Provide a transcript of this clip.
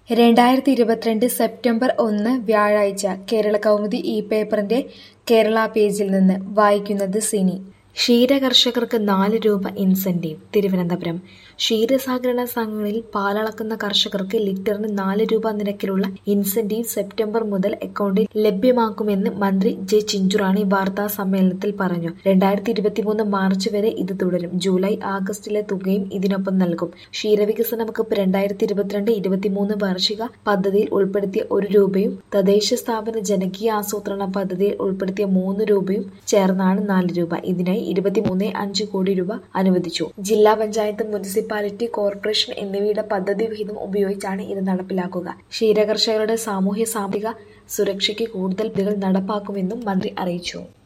രണ്ടായിരത്തി ഇരുപത്തിരണ്ട് സെപ്റ്റംബർ ഒന്ന് വ്യാഴാഴ്ച കേരള കൗമുദി ഈ പേപ്പറിന്റെ കേരള പേജിൽ നിന്ന് വായിക്കുന്നത് സിനി ക്ഷീരകർഷകർക്ക് നാല് രൂപ ഇൻസെന്റീവ് തിരുവനന്തപുരം ക്ഷീരസഹകരണ സംഘങ്ങളിൽ പാലളക്കുന്ന കർഷകർക്ക് ലിറ്ററിന് നാല് രൂപ നിരക്കിലുള്ള ഇൻസെന്റീവ് സെപ്റ്റംബർ മുതൽ അക്കൗണ്ടിൽ ലഭ്യമാക്കുമെന്ന് മന്ത്രി ജെ ചിഞ്ചുറാണി വാർത്താ സമ്മേളനത്തിൽ പറഞ്ഞു രണ്ടായിരത്തി ഇരുപത്തിമൂന്ന് മാർച്ച് വരെ ഇത് തുടരും ജൂലൈ ആഗസ്റ്റിലെ തുകയും ഇതിനൊപ്പം നൽകും ക്ഷീരവികസന വകുപ്പ് രണ്ടായിരത്തി ഇരുപത്തിരണ്ട് ഇരുപത്തിമൂന്ന് വാർഷിക പദ്ധതിയിൽ ഉൾപ്പെടുത്തിയ ഒരു രൂപയും തദ്ദേശ സ്ഥാപന ജനകീയ ആസൂത്രണ പദ്ധതിയിൽ ഉൾപ്പെടുത്തിയ മൂന്ന് രൂപയും ചേർന്നാണ് നാല് രൂപ ഇതിനായി ഇരുപത്തിമൂന്ന് അഞ്ച് കോടി രൂപ അനുവദിച്ചു ജില്ലാ പഞ്ചായത്ത് മുനിസിപ്പാലിറ്റി കോർപ്പറേഷൻ എന്നിവയുടെ പദ്ധതി വിഹിതം ഉപയോഗിച്ചാണ് ഇത് നടപ്പിലാക്കുക ക്ഷീരകർഷകരുടെ സാമൂഹ്യ സാമ്പത്തിക സുരക്ഷയ്ക്ക് കൂടുതൽ പദ്ധതികൾ നടപ്പാക്കുമെന്നും മന്ത്രി അറിയിച്ചു